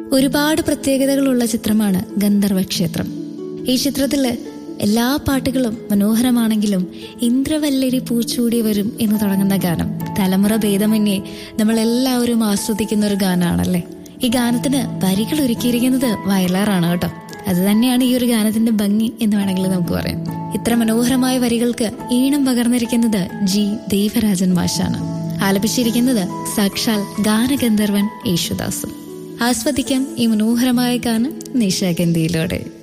ഒരുപാട് പ്രത്യേകതകളുള്ള ചിത്രമാണ് ഗന്ധർവ ക്ഷേത്രം ഈ ചിത്രത്തില് എല്ലാ പാട്ടുകളും മനോഹരമാണെങ്കിലും ഇന്ദ്രവല്ലരി പൂച്ചൂടി വരും എന്ന് തുടങ്ങുന്ന ഗാനം തലമുറ ഭേദമന്യേ നമ്മൾ എല്ലാവരും ആസ്വദിക്കുന്ന ഒരു ഗാനമാണല്ലേ ഈ ഗാനത്തിന് വരികൾ ഒരുക്കിയിരിക്കുന്നത് വയലാറാണ് കേട്ടോ അത് തന്നെയാണ് ഈ ഒരു ഗാനത്തിന്റെ ഭംഗി എന്ന് വേണമെങ്കിൽ നമുക്ക് പറയാം ഇത്ര മനോഹരമായ വരികൾക്ക് ഈണം പകർന്നിരിക്കുന്നത് ജി ദേവരാജൻ മാഷാണ് ആലപിച്ചിരിക്കുന്നത് സാക്ഷാൽ ഗാനഗന്ധർവൻ യേശുദാസും ആസ്വദിക്കാം ഈ മനോഹരമായ ഗാനം നിശാഗന്ധിയിലൂടെ